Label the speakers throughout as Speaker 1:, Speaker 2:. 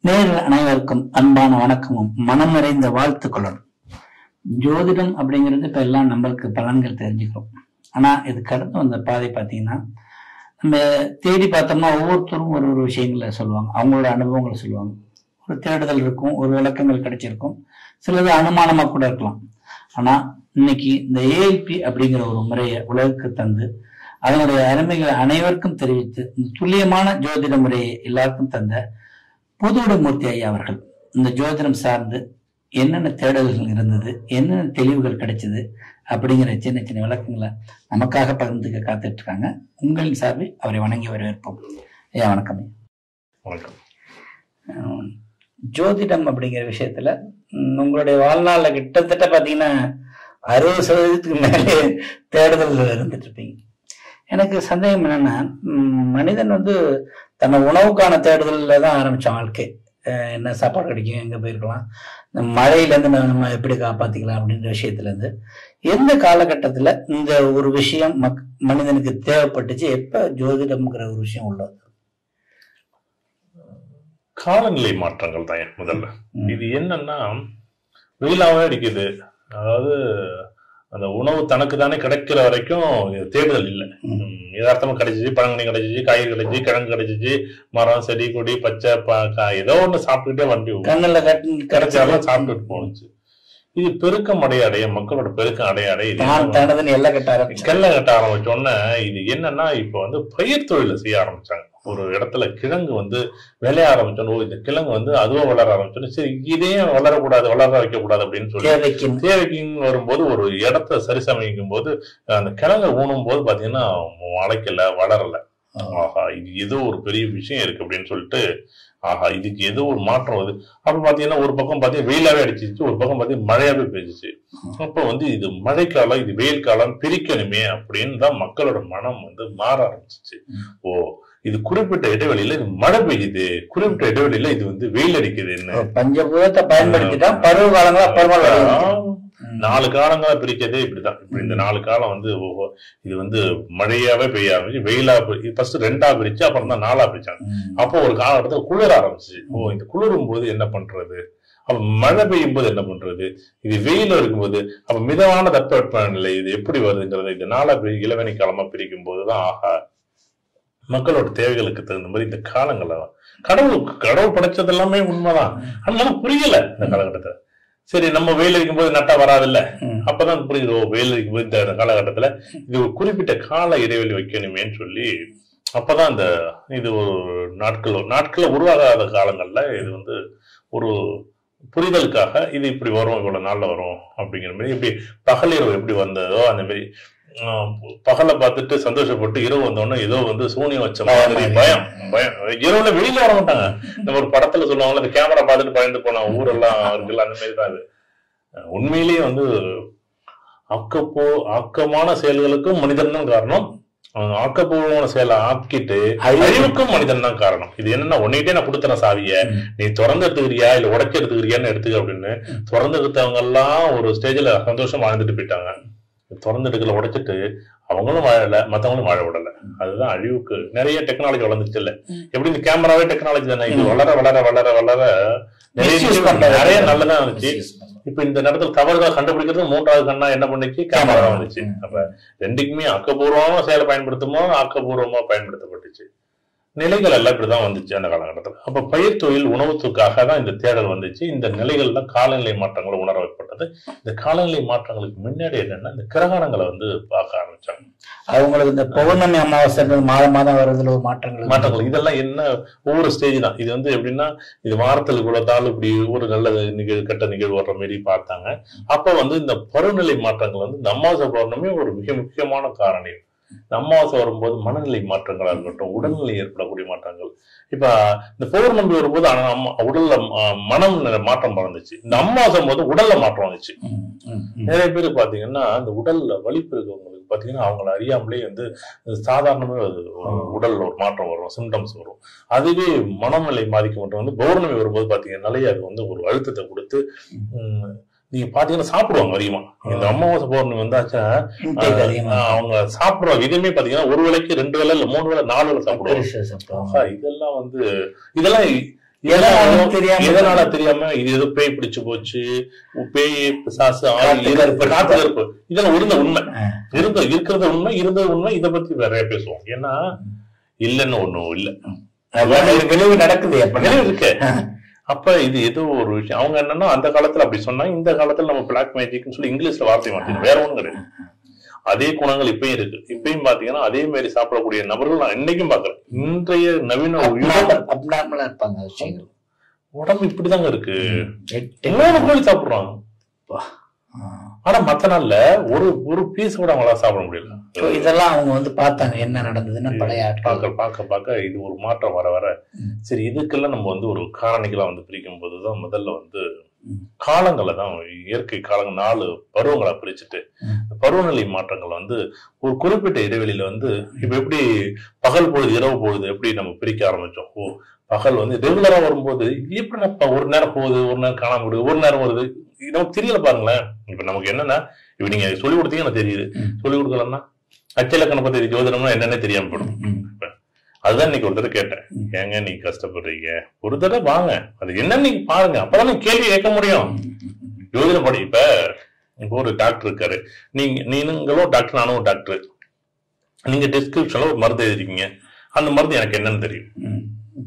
Speaker 1: நேரில் அனைவருக்கும் அன்பான வணக்கமும் மனம் நிறைந்த வாழ்த்துக்களும் ஜோதிடம் அப்படிங்கிறது இப்ப எல்லாம் நம்மளுக்கு பலன்கள் தெரிஞ்சுக்கிறோம் ஆனா இது கடந்து வந்த பாதை பார்த்தீங்கன்னா நம்ம தேடி பார்த்தோம்னா ஒவ்வொருத்தரும் ஒரு ஒரு விஷயங்களை சொல்லுவாங்க அவங்களோட அனுபவங்களை சொல்லுவாங்க ஒரு தேடுதல் இருக்கும் ஒரு விளக்கங்கள் கிடைச்சிருக்கும் சிலது அனுமானமா கூட இருக்கலாம் ஆனா இன்னைக்கு இந்த ஏஎல்பி அப்படிங்கிற ஒரு முறையை உலகுக்கு தந்து அதனுடைய அருமைகளை அனைவருக்கும் தெரிவித்து இந்த துல்லியமான ஜோதிட முறையை எல்லாருக்கும் தந்த புதுவிடமூர்த்தி ஐயா அவர்கள் இந்த ஜோதிடம் சார்ந்து என்னென்ன தேடல்கள் இருந்தது என்னென்ன தெளிவுகள் கிடைச்சது அப்படிங்கிற சின்ன சின்ன விளக்கங்களை நமக்காக பகிர்ந்துக்க காத்துட்டு இருக்காங்க உங்களின் சார்பில் அவரை வணங்கி வரவேற்போம் ஐயா வணக்கம் ஐயா.
Speaker 2: வணக்கம்
Speaker 1: உம், ஜோதிடம் அப்படிங்கிற விஷயத்துல உம், உங்களுடைய வாழ்நாள்ல கிட்டத்தட்ட பாத்தீங்கன்னா அறுபது சதவீதத்துக்கு மேலே தேடுதல்கள் இருந்துட்டு இருப்பீங்க எனக்கு சந்தேகம் என்னன்னா உம், மனிதன் வந்து தன்னை உணவுக்கான தேடுதல்ல தான் ஆரம்பிச்சான் வாழ்க்கை அஹ் என்ன சாப்பாடு கிடைக்கும் எங்க போயிருக்கலாம் இந்த மழையில இருந்து நம்ம- நம்ம எப்படி காப்பாத்திக்கலாம் அப்படின்ற விஷயத்துல இருந்து எந்த காலகட்டத்துல இந்த ஒரு விஷயம் மக் மனிதனுக்கு தேவைப்பட்டுச்சு எப்ப ஜோதிடம்ங்கிற ஒரு விஷயம் உள்ளது
Speaker 2: காலநிலை மாற்றங்கள் தான் என் முதல்ல
Speaker 1: ம்.
Speaker 2: இது என்னன்னா வெயிலாவே அடிக்குது அதாவது அந்த உணவு தனக்கு தானே கிடைக்கிற வரைக்கும் இது தேடுதல் இல்லை
Speaker 1: ம்.
Speaker 2: ம், யதார்த்தமா கிடைச்சிச்சு பழங்கனி கிடைச்சிச்சு காய்கறி கிடைச்சிச்சு கிழங்கு கிடைச்சிச்சு மரம் செடி கொடி பச்சை ப- கா- ஏதோ ஒண்ணு சாப்பிட்டுக்கிட்டே வண்டி ஓடும்.
Speaker 1: கண்ணுல கட்டு
Speaker 2: கிடைச்சாலும் சாப்பிட்டுட்டு போணுச்சு இது பெருக்கம் அடைய அடைய மக்களோட பெருக்கம் அடைய அடைய இது
Speaker 1: தான்
Speaker 2: என்ன
Speaker 1: தனதுன்னு எல்லாம் கட்ட ஆரம்பிச்சு
Speaker 2: கெல்ல கட்ட ஆரம்பிச்ச உடனே இது என்னன்னா இப்ப வந்து பயிர் தொழிலை செய்ய ஆரம்பிச்சாங்க ஒரு இடத்துல கிழங்கு வந்து விளைய ஆரம்பிச்சோன்னு ஓ இந்த கிழங்கு வந்து அதுவா வளர ஆரம்பிச்சோன்னு சரி இதையும் வளரக்கூடாது வளர வைக்க கூடாது அப்படின்னு சொல்லி
Speaker 1: தேவைக்கு
Speaker 2: தேவைக்குன்னு வரும்போது ஒரு இடத்த சரிசமைக்கும் போது அந்த கிழங்கை ஊனும் போது பாத்தீங்கன்னா வளைக்கல வளரல ஆஹா இது ஏதோ ஒரு பெரிய விஷயம் இருக்கு அப்படின்னு சொல்லிட்டு ஆஹா இதுக்கு ஏதோ ஒரு மாற்றம் வருது அப்ப பாத்தீங்கன்னா ஒரு பக்கம் பாத்தீங்கன்னா வெயிலாவே அடிச்சிச்சு ஒரு பக்கம் பாத்தீங்கன்னா மழையாவே பெய்ஞ்சிச்சு அப்ப வந்து இது மழைக்காலம் இது வெயில் காலம் பிரிக்கணுமே அப்படின்னு தான் மக்களோட மனம் வந்து மாற ஆரம்பிச்சிச்சு
Speaker 1: ம்.
Speaker 2: ஓ இது குறிப்பிட்ட இடைவெளியில இது மழை பெய்யுது குறிப்பிட்ட இடைவெளியில இது வந்து வெயில் அடிக்குதுன்னு
Speaker 1: பஞ்சபூதத்தை பயன்படுத்திதான் பருவ காலங்களா பருவ
Speaker 2: நாலு காலங்களா பிரிக்கிறதே இப்படிதான் இப்படி இந்த நாலு காலம் வந்து ஒவ்வொ- இது வந்து மழையாவே பெய்ய ஆரம்பிச்சு வெயிலா ஃபர்ஸ்ட் ரெண்டா பிரிச்சு அப்புறம் தான் நாலா பிரிச்சாங்க அப்போ ஒரு காலகட்டத்தில் குளிர ஆரம்பிச்சு ஓ இந்த குளிரும் போது என்ன பண்றது அப்ப மழை பெய்யும் போது என்ன பண்றது இது வெயில் இருக்கும்போது அப்ப மிதமான தட்பவெப்பநிலை இது எப்படி வருதுங்கிறது இது நாளா பிரி இளவேணி காலமா பிரிக்கும் போதுதான் ஆஹா மக்களோட தேவைகளுக்கு தகுந்த மாதிரி இந்த காலங்களை கடவுள் கடவுள் படைச்சது எல்லாமே உண்மைதான் அதனால புரியல இந்த காலகட்டத்துல சரி நம்ம வெயில் இருக்கும்போது நட்டா வராதுல்ல அப்பதான் புரியுது ஓ வெயில் இருக்கும்போது இந்த காலகட்டத்துல இது ஒரு குறிப்பிட்ட கால இடைவெளி வைக்கணுமேன்னு சொல்லி அப்பதான் இந்த இது ஒரு நாட்கள் நாட்கள் உருவாகாத காலங்கள்ல இது வந்து ஒரு புரிதலுக்காக இது இப்படி வரும் இவ்வளவு நாள்ல வரும் அப்படிங்கிற மாதிரி இப்படி பகல் இரவு எப்படி வந்ததோ அந்த மாதிரி ஆஹ், பகலை பார்த்துட்டு சந்தோஷப்பட்டு இரவு வந்தோடனே ஏதோ வந்து சூனியம் வச்ச மாதிரி பயம் பயம் இரவுல வெளியில வர மாட்டாங்க நம்ம ஒரு படத்துல சொல்லுவாங்கல்ல இந்த கேமரா பார்த்துட்டு பயந்து போன ஊரெல்லாம் இருக்குல்ல அந்த மாதிரி தான் இது அஹ் உண்மையிலேயே வந்து ஆக்கப்போ ஆக்கமான செயல்களுக்கும் மனிதன் தான் காரணம் அவன் ஆக்கப்பூர்வமான செயலை ஆக்கிட்டு அழிவுக்கும் மனிதன் தான் காரணம் இது என்னன்னா உன்னிட்டே நான் கொடுத்தன சாவிய நீ திறந்து எடுத்துக்கிறியா இல்ல உடைச்சு எடுத்துக்கிறியான்னு எடுத்துக்க அப்படின்னு திறந்து எடுத்தவங்க எல்லாம் ஒரு ஸ்டேஜ்ல சந்தோஷம் வாழ்ந்துட்டு போயிட்டாங்க திறந்து எடுக்கல உடைச்சிட்டு அவங்களும் வாழல மத்தவங்களும் வாழ விடல அதுதான் அழிவுக்கு நிறைய டெக்னாலஜி வளர்ந்துச்சு இல்ல எப்படி இந்த கேமராவே டெக்னாலஜி தானே இது
Speaker 1: ம்.
Speaker 2: வளர வளர வளர வளர நிறைய
Speaker 1: Misuse பண்றது.
Speaker 2: நிறைய நல்லதா இருந்துச்சு இப்ப இந்த நேரத்தில் தவறுதல் கண்டுபிடிக்கிறது மூன்றாவது கண்ணா என்ன பண்ணுச்சு கேமரா தான் வந்துச்சு
Speaker 1: ம்.
Speaker 2: அப்ப ரெண்டுக்குமே ஆக்கப்பூர்வமா செயலை பயன்படுத்துமோ ஆக்கப்பூர்வமா பயன்படுத்தப்பட்டுச்சு நிலைகள் எல்லாம் இப்படிதான் வந்துச்சு அந்த காலகட்டத்தில் அப்ப பயிர் தொழில் உணவுத்துக்காக தான் இந்த தேடல் வந்துச்சு இந்த நிலைகள்ல காலநிலை மாற்றங்கள் உணர வைக்கப்பட்டது இந்த காலநிலை மாற்றங்களுக்கு முன்னாடி என்னன்னா இந்த கிரகணங்களை வந்து பார்க்க ஆரம்பிச்சாங்க
Speaker 1: அவங்களுக்கு இந்த பௌர்ணமி அமாவாசைகள் மாதம் மாதம் வருதுல ஒரு மாற்றங்கள்
Speaker 2: மாற்றங்கள் இதெல்லாம் என்ன ஒவ்வொரு ஸ்டேஜ் தான் இது வந்து எப்படின்னா இது வாரத்தில் இவ்வளவு நாள் இப்படி ஒரு நல்ல நிகழ்வு கெட்ட நிகழ்வு வர்ற மாதிரி பார்த்தாங்க அப்ப வந்து இந்த பருவநிலை மாற்றங்கள் வந்து இந்த அமாவாசை பௌர்ணமி ஒரு மிக முக்கியமான காரணம் இந்த அமாவாசை வரும்போது மனநிலை மாற்றங்களா இருக்கட்டும் உடல்நிலை ஏற்படக்கூடிய மாற்றங்கள் இப்ப இந்த பௌர்ணமி வரும்போது ஆனா அம்மா- உடல்ல ஆஹ், மனம் மாற்றம் பிறந்துச்சு இந்த அமாவாசை போது உடல்ல மாற்றம் வந்துச்சு
Speaker 1: ம், ம், ம்.
Speaker 2: நிறைய பேர் பாத்தீங்கன்னா இந்த உடல்ல வலிப்பு இருக்கவங்களுக்கு பாத்தீங்கன்னா அவங்கள அறியாமலே வந்து சாதாரணமே ஒரு உடல்ல ஒரு மாற்றம் வரும் சிம்டம்ஸ் வரும் அதுவே மனநிலை பாதிக்க மட்டும் வந்து பௌர்ணமி வரும்போது பாத்தீங்கன்னாலே அது வந்து ஒரு அழுத்தத்தை கொடுத்து உம், நீங்க பாத்தீங்கன்னா சாப்பிடுவாங்க அதிகமா இந்த அமாவாசை பௌர்ணமி வந்தாச்சா
Speaker 1: Intake அதிகமா
Speaker 2: ஆஹ், அவங்க சாப்பிடுற விதமே பாத்தீங்கன்னா ஒரு வேளைக்கு ரெண்டு வேளை இல்ல மூணு வேளை நாலு வேளை சாப்பிடுவாங்க
Speaker 1: பெருசா சாப்பிடுவாங்க.
Speaker 2: ஆஹா, இதெல்லாம் வந்து இதெல்லாம்
Speaker 1: எதனால தெரியாம
Speaker 2: எதனால தெரியாம இது ஏதோ பேய் பிடிச்சு போச்சு பேய் பிசாசு ஆவி,
Speaker 1: காத்து
Speaker 2: இது-
Speaker 1: கருப்பு.
Speaker 2: காத்து கருப்பு இதெல்லாம் இருந்த உண்மை
Speaker 1: ஆ.
Speaker 2: இருந்த இருக்கிறது உண்மை இருந்தது உண்மை இதை பத்தி நிறைய பேசுவோம் ஏன்னா இல்லைன்னு ஒண்ணும் இல்ல
Speaker 1: அதாவது விளைவு நடக்குது எப்ப
Speaker 2: நிறைய இருக்கு அப்ப இது ஏதோ ஒரு விஷயம் அவங்க என்னன்னா அந்த காலத்துல அப்படி சொன்னா இந்த காலத்துல நம்ம பிளாக் மேஜிக்னு சொல்லி இங்கிலீஷ்ல வார்த்தை மாத்தணும் வேற ஒண்ணும் கிடையாது அதே குணங்கள் இப்பயும் இருக்கு இப்பயும் பாத்தீங்கன்னா அதே மாதிரி சாப்பிடக்கூடிய நபர்கள் நான் இன்னைக்கும் பாக்குறேன் இன்றைய நவீன யுகம்
Speaker 1: அப்நார்மலா இருப்பாங்க விஷயங்கள்
Speaker 2: உடம்பு இப்படிதாங்க இருக்கு
Speaker 1: எட்டு
Speaker 2: மூணு கோழி சாப்பிடுறாங்க
Speaker 1: ஆ.
Speaker 2: ஆனா மத்த நாள்ல ஒரு ஒரு பீஸ் கூட அவங்களால சாப்பிட முடியல
Speaker 1: So, இதெல்லாம் அவங்க வந்து பார்த்தாங்க என்ன நடந்ததுன்னு பழைய ஆட்கள்
Speaker 2: பார்க்க பார்க்க பார்க்க இது ஒரு மாற்றம் வர வர
Speaker 1: ம்.
Speaker 2: சரி இதுக்கெல்லாம் நம்ம வந்து ஒரு காரணிகளா வந்து பிரிக்கும் போதுதான் முதல்ல வந்து
Speaker 1: ம்.
Speaker 2: காலங்களை தான் இயற்கை காலங்கள் நாலு பருவங்களா பிரிச்சுட்டு
Speaker 1: ம்.
Speaker 2: பருவநிலை மாற்றங்கள் வந்து ஒரு குறிப்பிட்ட இடைவெளியில வந்து இப்ப எப்படி பகல் பொழுது இரவு பொழுது எப்படி நம்ம பிரிக்க ஆரம்பிச்சோம் ஓ பகல் வந்து ரெகுலரா வரும்போது எப்படி நம்ம ஒரு நேரம் போகுது ஒரு நேரம் காணாம போகுது ஒரு நேரம் வருது இது நமக்கு தெரியல பாருங்களேன் இப்ப நமக்கு என்னன்னா இப்ப நீங்க சொல்லி கொடுத்தீங்க எனக்கு தெரியுது
Speaker 1: ம்.
Speaker 2: சொல்லி கொடுக்கலன்னா அச்சலக்கண பத்தி ஜோதிடம்னா என்னன்னே தெரியாம போயிடும்
Speaker 1: ம்.
Speaker 2: அதுதான் இன்னைக்கு ஒரு தடவை கேட்டேன்
Speaker 1: ம்.
Speaker 2: ஏங்க நீங்க கஷ்டப்படுறீங்க ஒரு தடவை வாங்க அது என்னன்னு நீங்க பாருங்க அப்பதான் நீங்க கேள்வி கேட்க முடியும் ஜோதிடம் படி இப்ப இப்போ ஒரு டாக்டர் இருக்காரு நீங்க நீங்களும் டாக்டர் நானும் டாக்டர் நீங்க டிஸ்கிரிப்ஷன்ல ஒரு மருந்து எழுதிருக்கீங்க அந்த மருந்து எனக்கு என்னன்னு தெரியும்
Speaker 1: ம்.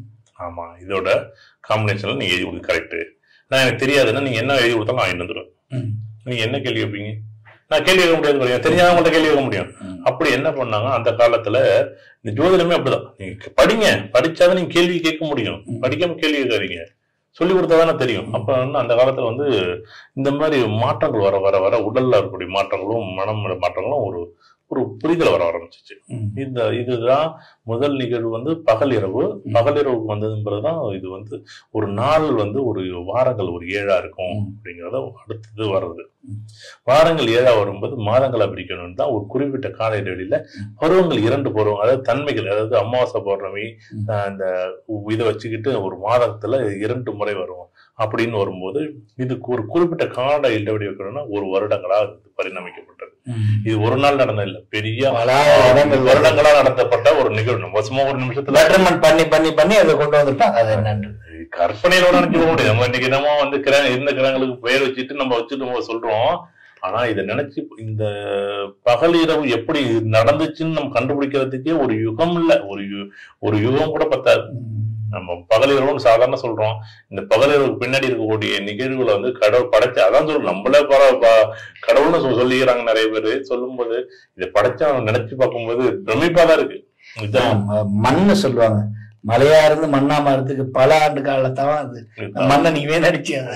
Speaker 2: ஆமா இதோட காம்பினேஷன்ல நீங்க எழுதி கொடுக்க கரெக்ட் நான் எனக்கு தெரியாதுன்னா நீங்க என்ன எழுதி கொடுத்தாலும் வாங்கிட்டு வந்துடுவேன்
Speaker 1: ம்.
Speaker 2: நீங்க என்ன கேள்வி வைப்பீங்க நான் கேள்வி கேட்க முடியாது பாருங்க தெரியாதவங்கள்ட்ட கேள்வி கேட்க முடியும்
Speaker 1: ம்.
Speaker 2: அப்படி என்ன பண்ணாங்க அந்த காலத்துல இந்த ஜோதிடமே அப்படிதான் நீங்க படிங்க படிச்சாதான் நீங்க கேள்வி கேட்க முடியும்
Speaker 1: ம்.
Speaker 2: படிக்காம கேள்வி கேட்காதீங்க சொல்லி கொடுத்தாதானே தெரியும் அப்ப வந்து அந்த காலத்துல வந்து இந்த மாதிரி மாற்றங்கள் வர வர வர உடல்ல இருக்கக்கூடிய மாற்றங்களும் மனம் மாற்றங்களும் ஒரு ஒரு புரிதல் வர ஆரம்பிச்சிச்சு
Speaker 1: ம்.
Speaker 2: இந்த இதுதான் முதல் நிகழ்வு வந்து பகல் இரவு பகல் இரவுக்கு வந்ததுன்றதுதான் இது வந்து ஒரு நாள் வந்து ஒரு வாரங்கள் ஒரு ஏழா இருக்கும்
Speaker 1: ம்.
Speaker 2: அப்படிங்கறத அடுத்தது வர்றது
Speaker 1: ம்.
Speaker 2: வாரங்கள் ஏழா வரும்போது மாதங்களா பிரிக்கணும்னு தான் ஒரு குறிப்பிட்ட கால இடைவெளியில பருவங்கள் இரண்டு பருவம் அதாவது தன்மைகள் அதாவது அமாவாசை பௌர்ணமி
Speaker 1: ம்.
Speaker 2: ஆஹ் இந்த இதை வச்சுக்கிட்டு ஒரு மாதத்துல இரண்டு முறை வரும் அப்படின்னு வரும்போது இதுக்கு ஒரு குறிப்பிட்ட கால இடைவெளி வைக்கணும்னா ஒரு வருடங்களா அது பரிணமிக்கப்பட்டது
Speaker 1: ம்.
Speaker 2: இது ஒரு நாள் நடந்த இல்ல பெரிய
Speaker 1: பல இடங்கள்
Speaker 2: வருடங்களா நடத்தப்பட்ட ஒரு நிகழ்வு நம்ம சும்மா ஒரு நிமிஷத்துல
Speaker 1: பெட்டர்மெண்ட் பண்ணி பண்ணி பண்ணி அதை கொண்டு வந்துட்டாங்க அது என்னன்னு
Speaker 2: கற்பனையில நினைச்சுக்க முடியாது நம்ம இன்னைக்கு நம்ம வந்து கிரக இருந்த கிரகங்களுக்கு பெயர் வச்சுட்டு நம்ம வச்சுட்டு நம்ம சொல்றோம் ஆனா இதை நினைச்சு இந்த பகல் இரவு எப்படி நடந்துச்சுன்னு நம்ம கண்டுபிடிக்கிறதுக்கே ஒரு யுகம் இல்ல ஒரு யு- ஒரு யுகம் கூட பத்தாது நம்ம பகல் இரவுன்னு சாதாரண சொல்றோம் இந்த பகல் இரவுக்கு பின்னாடி இருக்கக்கூடிய நிகழ்வுகளை வந்து கடவுள் படைச்சு அதான் சொல்றோம் நம்மளே பர- ப- கடவுள்னு சொ- சொல்லிக்கிறாங்க நிறைய பேரு சொல்லும்போது இதை படைச்சா நினைச்சு பார்க்கும்போது பிரமிப்பாதான் இருக்கு இதுதான்
Speaker 1: ஆமா, மண்ணு சொல்லுவாங்க மலையா இருந்து மண்ணா மாறதுக்கு பல ஆண்டு காலத்தான் அது
Speaker 2: இதுதான்.
Speaker 1: மண்ணை நீவே நடிச்சு அதை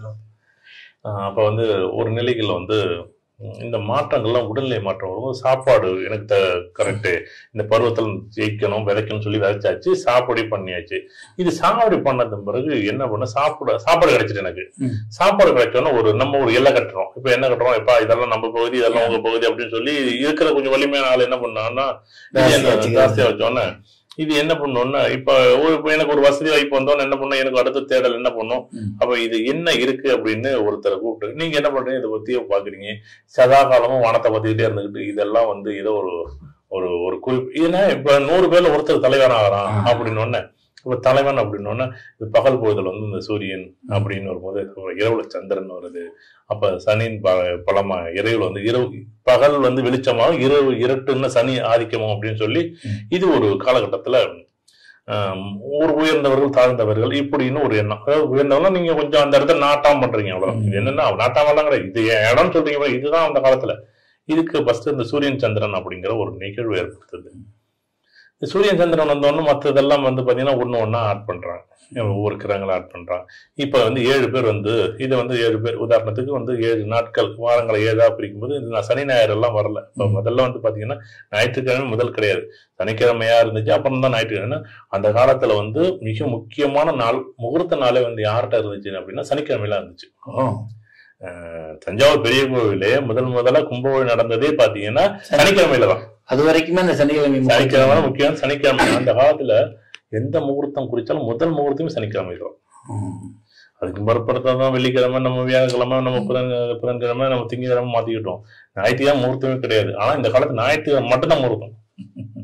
Speaker 2: ஆஹ் அப்ப வந்து ஒரு நிலைகள் வந்து உம், இந்த மாற்றங்கள்லாம் உடல்நிலை மாற்றம் வரும்போது சாப்பாடு எனக்கு கரெக்ட் இந்த பருவத்தில் ஜெயிக்கணும் விதைக்கணும்னு சொல்லி விதைச்சாச்சு சாப்பாடு பண்ணியாச்சு இது சாப்பாடு பண்ணது பிறகு என்ன பண்ண சாப்பிட சாப்பாடு கிடைச்சிட்டு எனக்கு
Speaker 1: ம்.
Speaker 2: சாப்பாடு கிடைச்சோன்னா ஒரு நம்ம ஒரு எல்லை கட்டுறோம் இப்ப என்ன கட்டுறோம் இப்ப இதெல்லாம் நம்ம பகுதி இதெல்லாம் உங்க பகுதி அப்படின்னு சொல்லி இருக்கிற கொஞ்சம் வலிமையான ஆள் என்ன பண்ணாங்கன்னா இது
Speaker 1: ஜாஸ்தியா
Speaker 2: என்ன
Speaker 1: வச்சுக்கிறது.
Speaker 2: ஜாஸ்தியா வச்சோன்னே இது என்ன பண்ணணும்னா இப்ப ஒரு இப்ப எனக்கு ஒரு வசதி வாய்ப்பு வந்தோன்னு என்ன பண்ணும் எனக்கு அடுத்த தேடல் என்ன பண்ணும்
Speaker 1: ம்.
Speaker 2: அப்ப இது என்ன இருக்கு அப்படின்னு ஒருத்தரை கூப்பிட்டு நீங்க என்ன பண்றீங்க இதை பத்தியே பாக்குறீங்க சதா காலமும் வானத்தை பத்திக்கிட்டே இருந்துகிட்டு இதெல்லாம் வந்து ஏதோ ஒரு ஒரு ஒரு குறிப்பு ஏன்னா இப்ப நூறு பேர்ல ஒருத்தர் தலைவன் ஆகிறான்
Speaker 1: ஆ.
Speaker 2: அப்படின்னு ஒண்ணு இப்ப தலைவன் அப்படின்னு இது பகல் பொழுதுல வந்து இந்த சூரியன் அப்படின்னு வரும்போது அப்புறம் இரவுல சந்திரன் வருது அப்ப சனியின் ப- பலமா இரவுல வந்து இரவு பகல் வந்து வெளிச்சமாகும் இரவு இருட்டுன்னு சனி ஆதிக்கமும் அப்படின்னு சொல்லி
Speaker 1: ம்.
Speaker 2: இது ஒரு காலகட்டத்துல ஆம், ஒரு உயர்ந்தவர்கள் தாழ்ந்தவர்கள் இப்படின்னு ஒரு எண்ணம் அதாவது உயர்ந்தவர்கள் நீங்க கொஞ்சம் அந்த இடத்துல நாட்டாம் பண்றீங்க அவ்வளவு
Speaker 1: ம்.
Speaker 2: இது என்னன்னா நாட்டாமெல்லாம் கிடையாது இது என் இடம் சொல்றீங்க பாரு, இதுதான் அந்த காலத்துல இதுக்கு ஃபர்ஸ்ட் இந்த சூரியன் சந்திரன் அப்படிங்கிற ஒரு நிகழ்வு ஏற்படுத்துது இந்த சூரியன் சந்திரன் வந்தோடனே மற்றதெல்லாம் வந்து பாத்தீங்கன்னா ஒண்ணு ஒண்ணா ஆட் பண்றாங்க ஒவ்வொரு கிரகங்களை ஆட் பண்றாங்க இப்ப வந்து ஏழு பேர் வந்து இதை வந்து ஏழு பேர் உதாரணத்துக்கு வந்து ஏழு நாட்கள் வாரங்களை ஏழா பிரிக்கும்போது இது நான் சனி ஞாயிறு எல்லாம் வரல இப்ப முதல்ல வந்து பாத்தீங்கன்னா ஞாயிற்றுக்கிழமை முதல் கிடையாது சனிக்கிழமையா இருந்துச்சு அப்புறம் தான் ஞாயிற்றுக்கிழமை அந்த காலத்துல வந்து மிக முக்கியமான நாள் முகூர்த்த நாளே வந்து யார்கிட்ட இருந்துச்சு அப்படின்னா சனிக்கிழமையில இருந்துச்சு
Speaker 1: ஓ
Speaker 2: அஹ் தஞ்சாவூர் பெரிய கோவிலே முதல் முதல்ல கும்பகோணம் நடந்ததே பாத்தீங்கன்னா சனிக்கிழமையில தான்
Speaker 1: அது வரைக்குமே அந்த சனிக்கிழமை
Speaker 2: சனிக்கிழமை முக்கியம் சனிக்கிழமை அந்த காலத்துல எந்த முகூர்த்தம் குறிச்சாலும் முதல் முகூர்த்தமே சனிக்கிழமை தான்
Speaker 1: ம்.
Speaker 2: அதுக்கு மறுபடுத்தம் தான் வெள்ளிக்கிழமை நம்ம வியாழக்கிழமை நம்ம புதன் புதன்கிழமை நம்ம திங்கக்கிழமை மாத்திக்கிட்டோம் ஞாயிற்றுக்கிழமை முகூர்த்தமே கிடையாது ஆனா இந்த காலத்து ஞாயிற்றுக்கிழமை மட்டும்தான் முகூர்த்தம்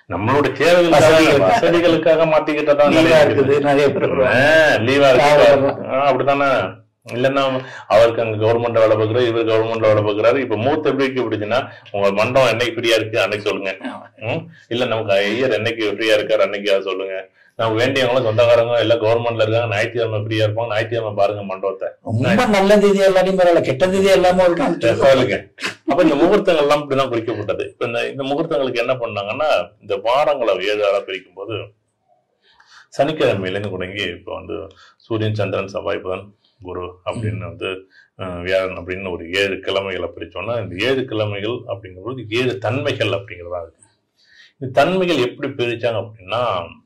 Speaker 2: நம்மளோட தேவைகளுக்காக
Speaker 1: வசதிகளுக்காக.
Speaker 2: வசதிகளுக்காக மாத்திக்கிட்டதான்
Speaker 1: லீவா இருக்குது நிறைய பேர் வருவாங்க.
Speaker 2: லீவா
Speaker 1: லாபம்
Speaker 2: இருக்கு ஆ, அப்படித்தானே இல்லன்னா அவருக்கு அங்க கவர்மெண்ட் வேலை பார்க்குறாரு இவர் கவர்மெண்ட் வேலை பார்க்குறாரு இப்ப மூத்த எப்படி பிடிச்சுன்னா உங்க மண்டபம் என்னைக்கு ஃப்ரீயா இருக்கு அன்னைக்கு சொல்லுங்க ம்? இல்ல நமக்கு ஐயர் என்னைக்கு ஃப்ரீயா இருக்காரு அன்னைக்கு அதை சொல்லுங்க நமக்கு வேண்டியவங்களும் சொந்தக்காரங்க எல்லாம் கவர்மெண்ட்ல இருக்காங்க ஞாயிற்றுக்கிழமை ஃப்ரீயா இருப்பாங்க ஞாயிற்றுக்கிழமை பாருங்க மண்டபத்தை
Speaker 1: ரொம்ப நல்ல திதி எல்லாத்தையும் பரவாயில்ல கெட்ட திதி எல்லாமே ஒரு நாள்
Speaker 2: சொல்லுங்க அப்ப இந்த முகூர்த்தங்கள் எல்லாம் இப்படிதான் குறிக்கப்பட்டது இப்ப இந்த இந்த முகூர்த்தங்களுக்கு என்ன பண்ணாங்கன்னா இந்த வாரங்களை ஏழு ஆளா பிரிக்கும் போது சனிக்கிழமையிலேருந்து தொடங்கி இப்போ வந்து சூரியன் சந்திரன் செவ்வாய் புதன் குரு அப்படின்னு வந்து அஹ், வியாழன் அப்படின்னு ஒரு ஏழு கிழமைகளை பிரிச்சோம்னா இந்த ஏழு கிழமைகள் அப்படிங்கும்போது ஏழு தன்மைகள் அப்படிங்கிறதா இருக்கு இந்த தன்மைகள் எப்படி பிரிச்சாங்க அப்படின்னா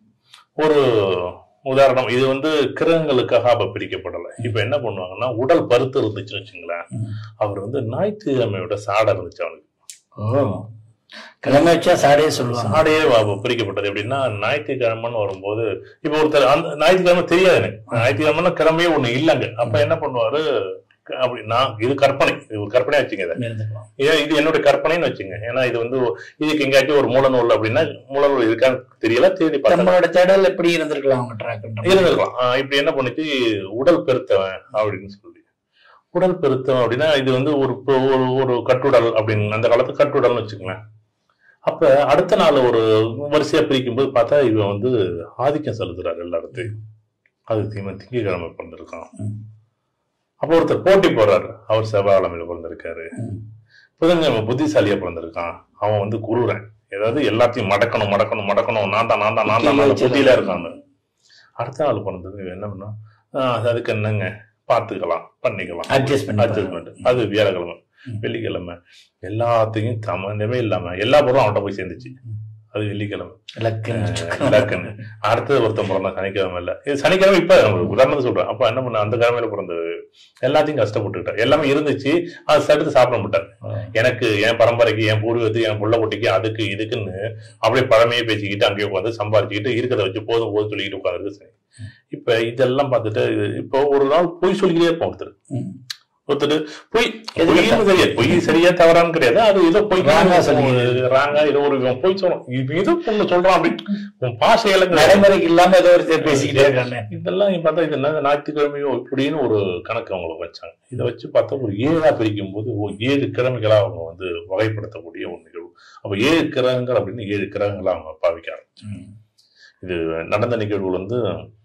Speaker 2: ஒரு உதாரணம் இது வந்து கிரகங்களுக்காக அப்ப பிரிக்கப்படலை இப்ப என்ன பண்ணுவாங்கன்னா உடல் பருத்து இருந்துச்சுன்னு வச்சுங்களேன் அவர் வந்து ஞாயிற்றுக்கிழமையோட சாடை இருந்துச்சு அவனுக்கு
Speaker 1: ஓ கிழமை வச்சா சாடையே சொல்லுவாங்க
Speaker 2: சாடையே வ- பிரிக்கப்பட்டது எப்படின்னா ஞாயிற்றுக்கிழமைன்னு வரும்போது இப்ப ஒருத்தர் அந்த ஞாயிற்றுக்கிழமை தெரியாது எனக்கு ஞாயிற்றுக்கிழமைன்னா கிழமையே ஒண்ணு இல்லைங்க அப்ப என்ன பண்ணுவாரு க- அப்படி நான் இது கற்பனை இது ஒரு கற்பனையா வச்சுங்க இதை
Speaker 1: இருந்துக்கலாம்
Speaker 2: ஏன் இது என்னோட கற்பனைன்னு வச்சுங்க ஏன்னா இது வந்து இதுக்கு எங்கேயாச்சும் ஒரு மூலநூல் அப்படின்னா மூலநூல் இருக்கான்னு தெரியல தேடி பார்த்தேன்
Speaker 1: நம்மளோட தேடல் எப்படி இருந்திருக்கலாம் அவங்க ட்ராக்
Speaker 2: இருந்திருக்கலாம் ஆஹ் இப்படி என்ன பண்ணுச்சு உடல் பெருத்தவன் அப்படின்னு சொல்லி உடல் பெருத்தவன் அப்படின்னா இது வந்து ஒரு இப்போ ஒரு ஒரு கட்டுடல் அப்படின்னு அந்த காலத்து கட்டுடல்னு வச்சுக்கோங்களேன் அப்ப அடுத்த நாள் ஒரு வரிசையா பிரிக்கும் போது பார்த்தா இவன் வந்து ஆதிக்கம் செலுத்துறாரு எல்லா இடத்தையும் அது இவன் திங்கக்கிழமை பிறந்திருக்கான்
Speaker 1: ம்.
Speaker 2: அப்போ ஒருத்தர் போட்டி போடுறாரு அவர் செவ்வாய்க்கிழமையில பிறந்திருக்காரு
Speaker 1: ம்.
Speaker 2: புதன்கிழமை புத்திசாலியா பிறந்திருக்கான் அவன் வந்து குருறன் ஏதாவது எல்லாத்தையும் மடக்கணும் மடக்கணும் மடக்கணும் நான் தான் நான் தான் நான் தான் நான் தான் புத்தியில இருக்காங்க அடுத்த நாள் பிறந்தது இவன் என்ன பண்ணா ஆஹ் அதுக்கு என்னங்க பார்த்துக்கலாம் பண்ணிக்கலாம்
Speaker 1: அட்ஜஸ்ட் பண்ணி
Speaker 2: அட்ஜஸ்ட்மெண்ட் அது வியாழக்கிழமை
Speaker 1: ம்.
Speaker 2: வெள்ளிக்கிழமை எல்லாத்தையும் சம்மந்தமே இல்லாம எல்லா பொருளும் அவன்கிட்ட போய் சேர்ந்துச்சு
Speaker 1: ம்.
Speaker 2: அது வெள்ளிக்கிழமை
Speaker 1: லக்குன்னு
Speaker 2: லக்குன்னு அடுத்தது ஒருத்தன் பிறந்தான் சனிக்கிழமை இல்ல இது சனிக்கிழமை இப்ப நம்ம உதாரணத்துக்கு சொல்றேன் அப்ப என்ன பண்ண அந்த கிழமையில பிறந்தது எல்லாத்தையும் கஷ்டப்பட்டுக்கிட்டேன் எல்லாமே இருந்துச்சு அது சடுத்து சாப்பிட மாட்டார் எனக்கு என் பரம்பரைக்கு என் பூர்வீகத்துக்கு என் புள்ள குட்டிக்கு அதுக்கு இதுக்குன்னு அப்படியே பழமையை பேசிக்கிட்டு அங்கேயே உட்காந்து சம்பாதிச்சுக்கிட்டு இருக்கிறத வச்சு போதும் போதும் சொல்லிக்கிட்டு உட்காந்துருக்கு சரி இப்ப இதெல்லாம் பார்த்துட்டு இது- இப்போ ஒரு நாள் பொய் சொல்லிக்கிட்டே இருப்போம் ஒருத்தர்
Speaker 1: ம்.
Speaker 2: ஒருத்தர் பொய்
Speaker 1: எதுக்கு
Speaker 2: பொய்ன்னு தெரியாது பொய் சரியா தவறான்னு கிடையாது அது ஏதோ பொய்
Speaker 1: ராங்கா சொல்லிக்கிறது.
Speaker 2: ராங்கா ஏதோ ஒரு இவன் பொய் சொல்றான் இது ஏதோ பொண்ணு சொல்றான் அப்படின்னு உன் பாஷையில
Speaker 1: நடைமுறைக்கு இல்லாம ஏதோ ஒரு பேசிக்கிட்டே இருக்கானே
Speaker 2: இதெல்லாம் பார்த்தா இது என்ன ஞாயிற்றுக்கிழமையோ இப்படின்னு ஒரு கணக்கு அவங்களுக்கு வச்சாங்க இதை வச்சு பார்த்தா ஒரு ஏழா பிரிக்கும் போது ஓ ஏழு கிழமைகளா அவங்க வந்து வகைப்படுத்தக்கூடிய ஒரு நிகழ்வு அப்ப ஏழு கிரகங்கள் அப்படின்னு ஏழு கிரகங்களா அவங்க பாவிக்க ஆரம்பிச்சாங்க. இது நடந்த நிகழ்வுகள் வந்து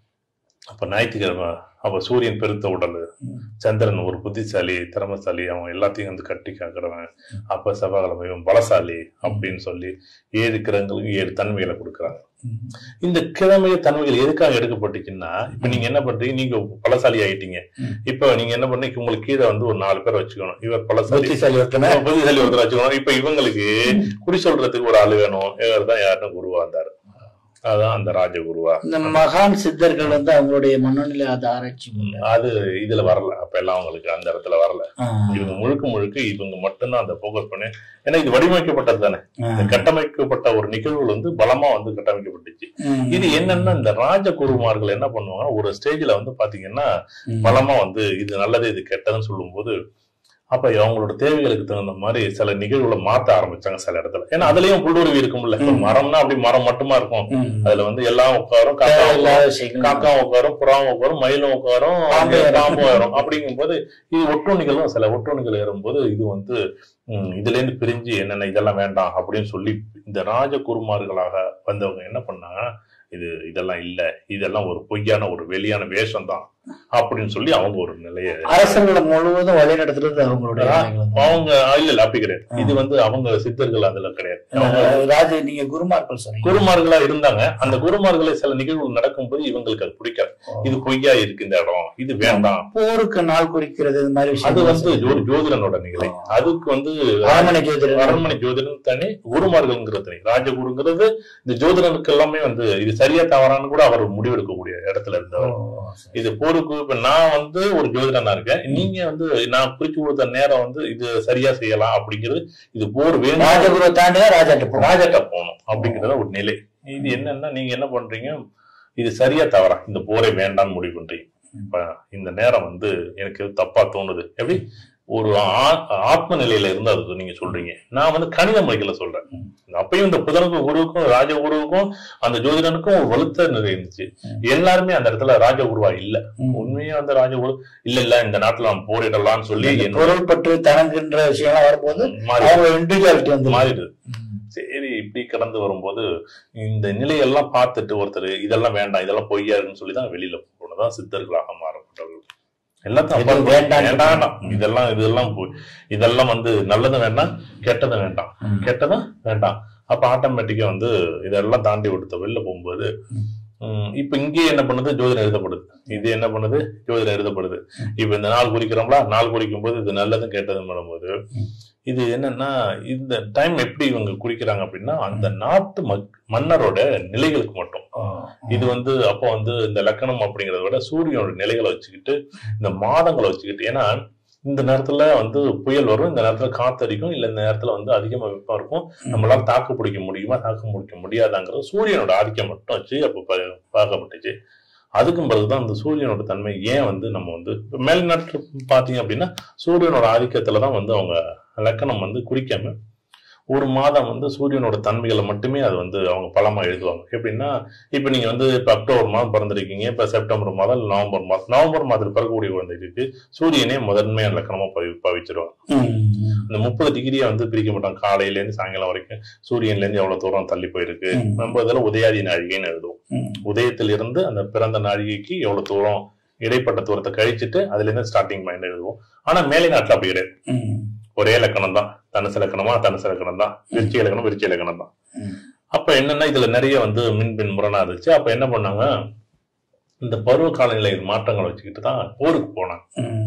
Speaker 2: அப்ப ஞாயிற்றுக்கிழமை அப்ப சூரியன் பெருத்த உடல்
Speaker 1: ம்.
Speaker 2: சந்திரன் ஒரு புத்திசாலி திறமசாலி அவன் எல்லாத்தையும் வந்து கட்டி காக்கிறவன் அப்ப செவ்வாய்க்கிழமை இவன் பலசாலி அப்படின்னு சொல்லி ஏழு கிரகங்களுக்கு ஏழு தன்மைகளை கொடுக்குறாங்க
Speaker 1: ம்.
Speaker 2: இந்த கிழமைய தன்மைகள் எதுக்காக எடுக்கப்பட்டுச்சுன்னா இப்ப நீங்க என்ன பண்றீங்க நீங்க பலசாலி ஆயிட்டீங்க
Speaker 1: ம்.
Speaker 2: இப்ப நீங்க என்ன பண்ணீங்க உங்களுக்கு கீழே வந்து ஒரு நாலு பேர் வச்சுக்கணும் இவர் பலசாலி
Speaker 1: புத்திசாலி ஒருத்தனை
Speaker 2: இவர் புத்திசாலி ஒருத்தர் வச்சுக்கணும் இப்ப இவங்களுக்கு குறி சொல்றதுக்கு ஒரு ஆளு வேணும் இவர் தான் யாருன்னு குருவா இருந்தாரு அதான் அந்த ராஜகுருவா
Speaker 1: இந்த மகான் சித்தர்கள் வந்து அவங்களுடைய மனநிலை அதை ஆராய்ச்சி உள்ள
Speaker 2: அது இதுல வரல அப்ப எல்லாம் அவங்களுக்கு அந்த இடத்துல வரல இவங்க முழுக்க முழுக்க இவங்க மட்டும்தான் அந்த போக்கஸ் பண்ணி ஏன்னா இது வடிவமைக்கப்பட்டது தானே இந்த கட்டமைக்கப்பட்ட ஒரு நிகழ்வுகள் வந்து பலமா வந்து கட்டமைக்கப்பட்டுச்சு இது என்னன்னா இந்த ராஜகுருமார்கள் என்ன பண்ணுவாங்கன்னா ஒரு ஸ்டேஜ்ல வந்து பாத்தீங்கன்னா பலமா வந்து இது நல்லது இது கெட்டதுன்னு சொல்லும்போது அப்ப அவங்களோட தேவைகளுக்கு தகுந்த மாதிரி சில நிகழ்வுகளை மாத்த ஆரம்பிச்சாங்க சில இடத்துல ஏன்னா அதுலயும் புல்லுருவி இருக்கும்ல இப்ப
Speaker 1: ம்.
Speaker 2: மரம்னா அப்படி மரம் மட்டுமா இருக்கும் அதுல வந்து எல்லாம் உட்காரும் காக்கா உட்காரும்,
Speaker 1: தேவையில்லாத விஷயங்கள்
Speaker 2: காக்கா உட்காரும் புறாவும் உட்காரும் மயிலும் உட்காரும்
Speaker 1: பாம்பு ஏறும்.
Speaker 2: பாம்பு வரும் அப்படிங்கும்போது இது ஒட்டுண்ணிகளும் சில ஒட்டுண்ணிகள் ஏறும்போது இது வந்து ம், இதுல இருந்து பிரிஞ்சு என்னென்ன இதெல்லாம் வேண்டாம் அப்படின்னு சொல்லி இந்த ராஜகுருமார்களாக வந்தவங்க என்ன பண்ணாங்க இது இதெல்லாம் இல்ல இதெல்லாம் ஒரு பொய்யான ஒரு வெளியான வேஷம் தான் அப்படின்னு சொல்லி அவங்க ஒரு நிலைய
Speaker 1: அரசர்களை முழுவதும் வழி நடத்துறது அவங்களுடைய வேலைகள் தான்.
Speaker 2: அவங்க இல்ல இல்ல அப்படி கிடையாது
Speaker 1: ஆ.
Speaker 2: இது வந்து அவங்க சித்தர்கள் அதுல கிடையாது அவங்க
Speaker 1: அஹ் ராஜ நீங்க குருமார்கள் சொன்னீங்க
Speaker 2: குருமார்களா இருந்தாங்க அந்த குருமார்களை சில நிகழ்வுகள் நடக்கும்போது இவங்களுக்கு அது பிடிக்காது இது பொய்யா இருக்கு இந்த இடம் இது வேண்டாம்
Speaker 1: போருக்கு நாள் குறிக்கிறது இது மாதிரி
Speaker 2: அது
Speaker 1: விஷயம்
Speaker 2: வந்து ஜோ- ஜோதிடனோட நிலை
Speaker 1: ஆ.
Speaker 2: அதுக்கு வந்து
Speaker 1: அரண்மனை ஜோதிடர்
Speaker 2: அரண்மனை ஜோதிடன் தனி குருமார்கள்ங்கிறது தனி ராஜகுருங்கிறது இந்த ஜோதிடனுக்கு எல்லாமே வந்து இது சரியா தவறான்னு கூட அவர் முடிவெடுக்கக்கூடிய இடத்துல இருந்தவர் இது போருக்கு இப்ப நான் வந்து ஒரு ஜோதிடனா இருக்கேன் நீங்க வந்து நான் குறிச்சு கொடுத்த நேரம் வந்து இது சரியா செய்யலாம் அப்படிங்கிறது இது போர் வேணும்
Speaker 1: ராஜகுரு தாண்டி தான் ராஜாட்ட போகும்
Speaker 2: ராஜாட்ட போகணும் அப்படிங்கறத ஒரு நிலை இது என்னன்னா நீங்க என்ன பண்றீங்க இது சரியா தவறா இந்த போரை வேண்டாம்னு முடிவு பண்றீங்க இப்ப இந்த நேரம் வந்து எனக்கு தப்பா தோணுது எப்படி ஒரு ஆ- ஆத்ம நிலையில இருந்து அது நீங்க சொல்றீங்க நான் வந்து கணித முறைகளை சொல்றேன் அப்பயும் இந்த புதனுக்கும் குருவுக்கும் ராஜ குருவுக்கும் அந்த ஜோதிடனுக்கும் ஒரு வலுத்த நிலை இருந்துச்சு எல்லாருமே அந்த இடத்துல ராஜ குருவா இல்ல
Speaker 1: ம்.
Speaker 2: உண்மையா அந்த ராஜ குரு இல்ல இல்ல இந்த நாட்டுல நம்ம போரிடலாம்னு சொல்லி
Speaker 1: இந்த
Speaker 2: என்ன
Speaker 1: பொருள் பற்று தனக்குன்ற விஷயம்லாம் வரும்போது
Speaker 2: மாறி
Speaker 1: அவங்க இண்டிவிஜுவாலிட்டி வந்து
Speaker 2: மாறிடுது சரி இப்படி கடந்து வரும்போது இந்த நிலையெல்லாம் பார்த்துட்டு ஒருத்தர் இதெல்லாம் வேண்டாம் இதெல்லாம் பொய்யாருன்னு சொல்லி தான் வெளியில போனதான் சித்தர்களாக மாறப்பட்டவர்கள் எல்லாத்தையும்
Speaker 1: எதுவும்
Speaker 2: அப்பாற்பட்டு
Speaker 1: வேண்டாம்.
Speaker 2: வேண்டாம் வேண்டாம் இதெல்லாம் இதெல்லாம் போய் இதெல்லாம் வந்து நல்லதும் வேண்டாம் கெட்டதும் வேண்டாம்
Speaker 1: ம்.
Speaker 2: கெட்டதும் வேண்டாம் அப்ப ஆட்டோமேட்டிக்கா வந்து இதெல்லாம் தாண்டி விடுத்த வெளில போகும்போது ம், இப்ப இங்கேயே என்ன பண்ணுது ஜோதிடம் எழுதப்படுது இது என்ன பண்ணுது ஜோதிடம் எழுதப்படுது இப்ப இந்த நாள் குறிக்கிறோம்ல நாள் குறிக்கும் போது இது நல்லதும் கெட்டதும் பண்ணும்போது இது என்னன்னா இந்த டைம் எப்படி இவங்க குறிக்கிறாங்க அப்படின்னா அந்த நாட்டு மக்- மன்னரோட நிலைகளுக்கு மட்டும் இது வந்து அப்போ வந்து இந்த லக்கணம் அப்படிங்கறத விட சூரியனோட நிலைகளை வச்சுக்கிட்டு இந்த மாதங்களை வச்சுக்கிட்டு ஏன்னா இந்த நேரத்துல வந்து புயல் வரும் இந்த நேரத்துல காத்தடிக்கும் இல்ல இந்த நேரத்துல வந்து அதிகமா வெப்பம் இருக்கும் நம்மளால தாக்கு பிடிக்க முடியுமா தாக்கு பிடிக்க முடியாதாங்கிறது சூரியனோட ஆதிக்கம் மட்டும் வச்சு அப்போ பா- பார்க்கப்பட்டுச்சு அதுக்கும் பிறகுதான் அந்த சூரியனோட தன்மை ஏன் வந்து நம்ம வந்து இப்ப மேல்நாட்டு பாத்தீங்க அப்படின்னா சூரியனோட ஆதிக்கத்துல தான் வந்து அவங்க லக்கணம் வந்து குறிக்காம ஒரு மாதம் வந்து சூரியனோட தன்மைகளை மட்டுமே அது வந்து அவங்க பலமா எழுதுவாங்க எப்படின்னா இப்ப நீங்க வந்து இப்ப அக்டோபர் மாதம் பிறந்திருக்கீங்க இப்ப செப்டம்பர் மாதம் இல்ல நவம்பர் மாதம் நவம்பர் மாதத்தில் பிறக்கக்கூடிய குழந்தைகளுக்கு சூரியனே முதன்மையான லக்கணமா பவி பாவிச்சிருவாங்க இந்த முப்பது டிகிரியை வந்து பிரிக்க மாட்டாங்க காலையில இருந்து சாயங்காலம் வரைக்கும் சூரியன்ல இருந்து எவ்வளவு தூரம் தள்ளி போயிருக்கு
Speaker 1: ம்.
Speaker 2: நம்ம இதில் உதயாதி நாழிகைன்னு எழுதுவோம் உதயத்தில் இருந்து அந்த பிறந்த நாழிகைக்கு எவ்வளவு தூரம் இடைப்பட்ட தூரத்தை கழிச்சிட்டு அதுல இருந்து ஸ்டார்டிங் பாயிண்ட் எழுதுவோம் ஆனா மேலை நாட்டுல அப்படி கிடையாது ஒரே இலக்கணம் தான் தனுசு இலக்கணமா தனுசு இலக்கணம் தான் விருச்சி இலக்கணம் விருச்சி இலக்கணம் தான் அப்ப என்னன்னா இதுல நிறைய வந்து மின்பின் முரணா இருந்துச்சு அப்ப என்ன பண்ணாங்க இந்த பருவ காலநிலை மாற்றங்களை வச்சுக்கிட்டு தான் போருக்கு போனாங்க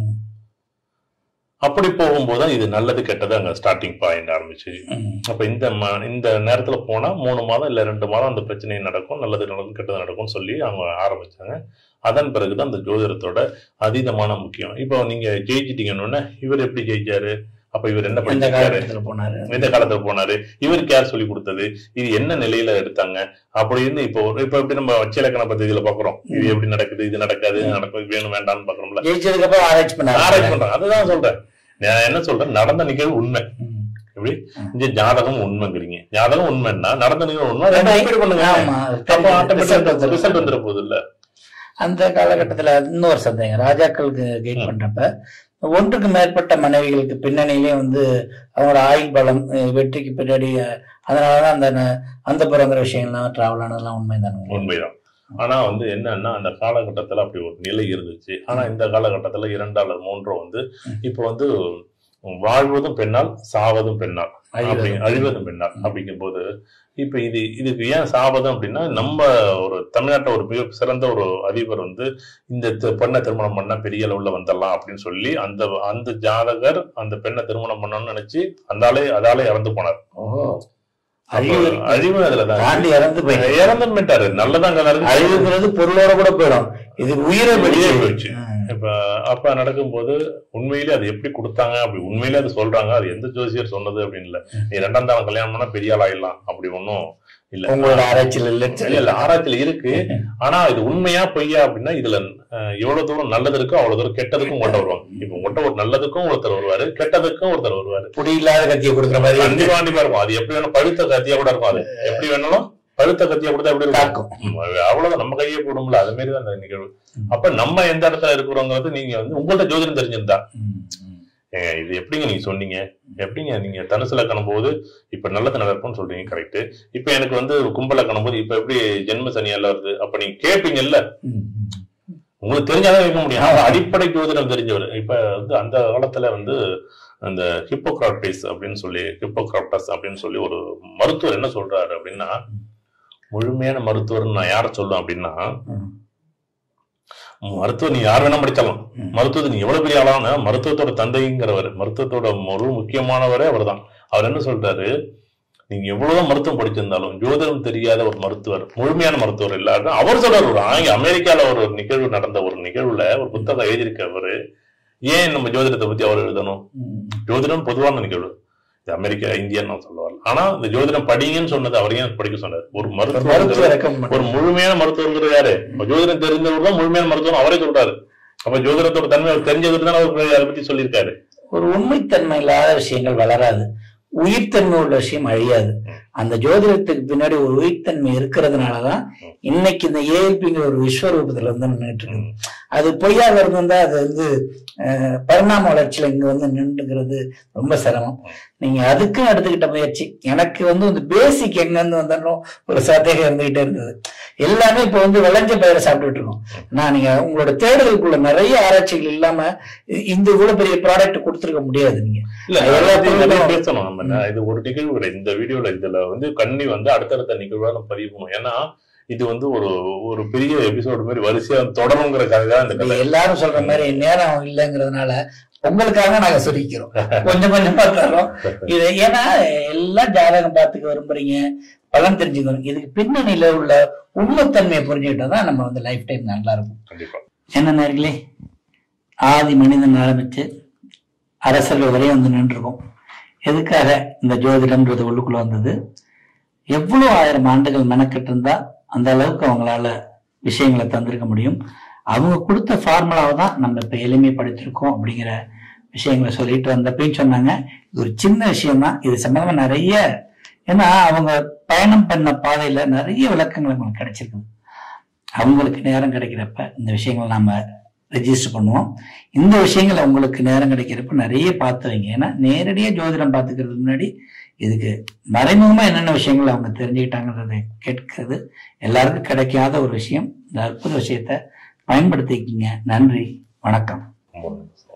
Speaker 2: அப்படி போகும்போது தான் இது நல்லது கெட்டது அங்க ஸ்டார்டிங் பாயிண்ட் ஆரம்பிச்சு அப்ப இந்த ம- இந்த நேரத்துல போனா மூணு மாதம் இல்ல ரெண்டு மாதம் அந்த பிரச்சனை நடக்கும் நல்லது நடக்கும் கெட்டது நடக்கும்னு சொல்லி அவங்க ஆரம்பிச்சாங்க அதன் பிறகுதான் அந்த ஜோதிடத்தோட அதீதமான முக்கியம் இப்போ நீங்க ஜெயிச்சிட்டீங்கன்னு இவர் எப்படி ஜெயிச்சாரு அப்ப இவர் என்ன
Speaker 1: இந்த
Speaker 2: படிச்சாரு
Speaker 1: காலகட்டத்தில் போனாரு
Speaker 2: எந்த காலத்துல போனாரு இவருக்கு யார் சொல்லி கொடுத்தது இது என்ன நிலையில எடுத்தாங்க அப்படின்னு இப்போ ஒரு- இப்ப எப்படி நம்ம வச்சிலக்கண பദ്ധதியில பாக்குறோம் இது எப்படி நடக்குது இது நடக்காது இது நடக்கும் இது வேணும் வேண்டாம்னு பாக்குறோம்ல
Speaker 1: ஜெயிச்சதுக்கு அப்புறம் ஆராய்ச்சி பண்ணாரு
Speaker 2: ஆராய்ச்சி பண்றாங்க அதுதான் சொல்றேன் நான் என்ன சொல்றேன் நடந்த நிகழ்வு உண்மை எப்படி இந்த ஜாதகம் உண்மைங்கிறீங்க ஜாதகம் உண்மைன்னா நடந்த நிகழ்வு உண்மை ரெண்டும் ஒப்பீடு பண்ணுங்க
Speaker 1: ஆமா
Speaker 2: அப்போ ஆட்டோமேட்டிக்
Speaker 1: result
Speaker 2: ரிசல்ட் வந்துட போகுது இல்ல
Speaker 1: அந்த காலகட்டத்துல இன்னொரு சந்தேகம் ராஜாக்களுக்கு கைட் பண்றப்ப ஒன்றுக்கு மேற்பட்ட மனைவிகளுக்கு பின்னணியிலே வந்து அவங்களோட ஆயுள் பலம் அஹ் வெற்றிக்கு பின்னாடி அஹ், அதனாலதான் அந்த ந- அந்த புறங்கிற விஷயம்லாம் டிராவல் ஆனதெல்லாம் உண்மைதானுங்க
Speaker 2: உண்மைதான் ஆனா வந்து என்னன்னா அந்த காலகட்டத்துல அப்படி ஒரு நிலை இருந்துச்சு ஆனா இந்த காலகட்டத்துல இரண்டு அல்லது மூன்றோ வந்து இப்போ வந்து வாழ்வதும் பெண்ணால் சாவதும் பெண்ணால் அப்படி
Speaker 1: அழிவதும்
Speaker 2: அழிவதும் பெண்ணால் அப்படிங்கும்போது இப்ப இது இதுக்கு ஏன் சாபதம் அப்படின்னா நம்ம ஒரு தமிழ்நாட்டுல ஒரு மிக சிறந்த ஒரு அதிபர் வந்து இந்த தி- பெண்ணை திருமணம் பண்ணா பெரிய அளவுல வந்துடலாம் அப்படின்னு சொல்லி அந்த அந்த ஜாதகர் அந்த பெண்ணை திருமணம் பண்ணணும்னு நினைச்சு அந்த ஆளே அதாலே இறந்து போனார்
Speaker 1: ஓஹோ
Speaker 2: அப்ப
Speaker 1: அழிவு
Speaker 2: அழிவு அதுலதான்
Speaker 1: தாண்டி இறந்து போய்
Speaker 2: இறந்து போயிட்டாரு நல்லதாங்க நடந்து
Speaker 1: அழிவுங்கிறது பொருளோட கூட போயிடும் இது உயிரை
Speaker 2: வெளியே
Speaker 1: போயிடுச்சு
Speaker 2: போயிடுச்சு இப்ப அப்ப நடக்கும்போது உண்மையிலே அது எப்படி கொடுத்தாங்க அப்படி உண்மையிலே அது சொல்றாங்க அது எந்த ஜோசியர் சொன்னது அப்படின்னு இல்ல நீ ரெண்டாம் தாரம் கல்யாணம் பண்ணா பெரிய ஆள் ஆயிடலாம் அப்படி ஒன்றும் இல்ல
Speaker 1: உங்களோட ஆராய்ச்சியில்
Speaker 2: இல்ல
Speaker 1: இல்லைன்னு
Speaker 2: இல்ல ஆராய்ச்சியில இருக்கு ஆனா இது உண்மையா பொய்யா அப்படின்னா இதுல அஹ், எவ்வளவு தூரம் நல்லது இருக்கோ அவ்வளவு தூரம் கெட்டதுக்கும் உங்கள்கிட்ட வருவாங்க இப்ப உங்கள்கிட்ட ஒரு நல்லதுக்கும் ஒருத்தர் வருவாரு கெட்டதுக்கும் ஒருத்தர் வருவாரு
Speaker 1: புடி இல்லாத கத்தியை கொடுக்குற மாதிரி
Speaker 2: கண்டிப்பா கண்டிப்பா இருக்கும் அது எப்படி வேணும் பழுத்த கத்தியா கூட இருக்கும் அது எப்படி வேணாலும் பழுத்த கத்தியா கொடுத்தா எப்படி இருக்கும்
Speaker 1: தாக்கும்
Speaker 2: ம், அவ்வளவுதான் நம்ம கையே போடும்ல அது மாதிரி தான் அந்த நிகழ்வு அப்ப நம்ம எந்த இடத்துல இருக்கிறோங்கிறது நீங்க வந்து உங்கள்ட்ட ஜோதிடம் தெரிஞ்சிருந்தா
Speaker 1: ம், ம்.
Speaker 2: ஏங்க, இது எப்படிங்க நீங்க சொன்னீங்க எப்படிங்க நீங்க தனுசு லக்கணம் போது இப்ப நல்லது நடக்கும்னு சொல்றீங்க கரெக்ட் இப்ப எனக்கு வந்து கும்ப லக்கணம் போது இப்ப எப்படி ஜென்ம சனி எல்லாம் வருது அப்ப நீங்க கேட்பீங்கல்ல
Speaker 1: ம், ம்.
Speaker 2: உங்களுக்கு தெரிஞ்சாதான் கேட்க முடியும் ஆனா அடிப்படை ஜோதிடம் தெரிஞ்சவர் இப்ப வந்து அந்த காலத்துல வந்து அந்த ஹிப்போக்ராட்டிஸ் அப்படின்னு சொல்லி ஹிப்போக்ராட்டஸ் அப்படின்னு சொல்லி ஒரு மருத்துவர் என்ன சொல்றாரு அப்படின்னா முழுமையான மருத்துவர்னு நான் யாரை சொல்லுவேன் அப்படின்னா
Speaker 1: ம்.
Speaker 2: மருத்துவர் நீ யார் வேணா படிக்கலாம்
Speaker 1: ம்.
Speaker 2: மருத்துவத்தை நீ எவ்வளவு பெரிய ஆளான மருத்துவத்தோட தந்தைங்கிறவர் மருத்துவத்தோட முழு முக்கியமானவரே அவர்தான் அவர் என்ன சொல்றாரு நீங்க எவ்வளவுதான் மருத்துவம் படிச்சிருந்தாலும் ஜோதிடம் தெரியாத ஒரு மருத்துவர் முழுமையான மருத்துவர் இல்லாத அவர் சொல்றாரு ஒரு ஆங்க அமெரிக்கால ஒரு நிகழ்வு நடந்த ஒரு நிகழ்வுல ஒரு புத்தகம் எழுதியிருக்கவரு ஏன் நம்ம ஜோதிடத்தை பத்தி அவர் எழுதணும்
Speaker 1: ம்.
Speaker 2: ஜோதிடம் பொதுவான நிகழ்வு இது அமெரிக்கா இந்தியான்னு நான் சொல்லுவார் ஆனா இந்த ஜோதிடம் படிங்கன்னு சொன்னது அவர் ஏன் படிக்க சொன்னார் ஒரு
Speaker 1: ஒரு
Speaker 2: மருத்துவர்
Speaker 1: மருத்துவ ரெக்கமெண்ட்
Speaker 2: ஒரு முழுமையான மருத்துவர்ங்கிறது யாரு அப்ப ஜோதிடம் தெரிஞ்சவர் தான் முழுமையான மருத்துவம் அவரே சொல்றாரு அப்ப ஜோதிடத்தோட தன்மை அவர் தெரிஞ்சவர் தான் அவர் அதை பத்தி சொல்லியிருக்காரு
Speaker 1: ஒரு உண்மைத்தன்மை இல்லாத விஷயங்கள் வளராது உயிர்த்தன்மை உள்ள விஷயம் அழியாது அந்த ஜோதிடத்துக்கு பின்னாடி ஒரு உயிர்த்தன்மை இருக்கிறதுனாலதான் இன்னைக்கு இந்த ஏஎல்பிங்கிற ஒரு விஸ்வரூபத்துல வந்து நின்றுட்டு இருக்கு அது பொய்யாக இருந்திருந்தா அது வந்து அஹ், பரிணாம வளர்ச்சியில இங்க வந்து நின்றுங்கிறது ரொம்ப சிரமம் நீங்க அதுக்கும் எடுத்துக்கிட்ட முயற்சி எனக்கு வந்து இந்த பேசிக் எங்கிருந்து வந்தாலும் ஒரு சந்தேகம் இருந்துகிட்டே இருந்தது எல்லாமே இப்ப வந்து விளைஞ்ச பயிரை சாப்பிட்டுட்டு இருக்கோம் நான் நீங்க உங்களோட தேடுதலுக்குள்ள நிறைய ஆராய்ச்சிகள் இல்லாம இ- இந்த இவ்வளவு பெரிய ப்ராடக்ட் கொடுத்துருக்க முடியாது நீங்க
Speaker 2: இல்ல
Speaker 1: எல்லா
Speaker 2: எல்லாத்தையும் நிறைய
Speaker 1: பொருளும்
Speaker 2: பேசணும் நம்ம என்ன, இது ஒரு நிகழ்வு கிடையாது இந்த வீடியோல இதுல வந்து கண்ணி வந்து அடுத்தடுத்த நிகழ்வா நம்ம பதிவு பண்ணுவோம் ஏன்னா இது வந்து ஒரு ஒரு பெரிய எபிசோடு மாதிரி வரிசையா தொடருங்கிறதுக்காக தான் இந்த கதை
Speaker 1: எல்லாரும் சொல்ற மாதிரி நேரம் இல்லைங்கிறதுனால உங்களுக்காக நாங்க சொல்லிக்கிறோம் கொஞ்சம் கொஞ்சமா தர்றோம் இது ஏன்னா எல்லாம் ஜாதகம் பார்த்துக்க விரும்புறீங்க பலன் தெரிஞ்சுக்கணும் இதுக்கு பின்னணியில உள்ள உண்மைத்தன்மையை புரிஞ்சுக்கிட்டா தான் நம்ம வந்து லைஃப் டைம் நல்லா இருக்கும்
Speaker 2: கண்டிப்பா
Speaker 1: என்ன நேர்களே ஆதி மனிதன் ஆரம்பிச்சு அரசர்கள் வரையும் வந்து நின்றுருக்கோம் எதுக்காக இந்த ஜோதிடம்ன்றது உள்ளுக்குள்ள வந்தது எவ்வளவு ஆயிரம் ஆண்டுகள் மெனக்கெட்டு இருந்தா அந்த அளவுக்கு அவங்களால விஷயங்களை தந்திருக்க முடியும் அவங்க கொடுத்த ஃபார்முலாவை தான் நம்ம இப்ப எளிமைப்படுத்திருக்கோம் அப்படிங்கிற விஷயங்களை சொல்லிட்டு வந்தப்பையும் சொன்னாங்க இது ஒரு சின்ன விஷயம் தான் இது சம்பந்தமா நிறைய ஏன்னா அவங்க பயணம் பண்ண பாதையில நிறைய விளக்கங்கள் உங்களுக்கு கிடைச்சிருக்குது அவங்களுக்கு நேரம் கிடைக்கிறப்ப இந்த விஷயங்களை நாம ரெஜிஸ்டர் பண்ணுவோம் இந்த விஷயங்களை உங்களுக்கு நேரம் கிடைக்கிறப்ப நிறைய பார்த்து வைங்க ஏன்னா நேரடியா ஜோதிடம் பார்த்துக்கிறதுக்கு முன்னாடி இதுக்கு மறைமுகமா என்னென்ன விஷயங்கள் அவங்க தெரிஞ்சுக்கிட்டாங்கன்றதை கேட்கிறது எல்லாருக்கும் கிடைக்காத ஒரு விஷயம் இந்த அற்புத விஷயத்தை பயன்படுத்திக்கிங்க நன்றி வணக்கம்
Speaker 2: ரொம்ப நன்றி.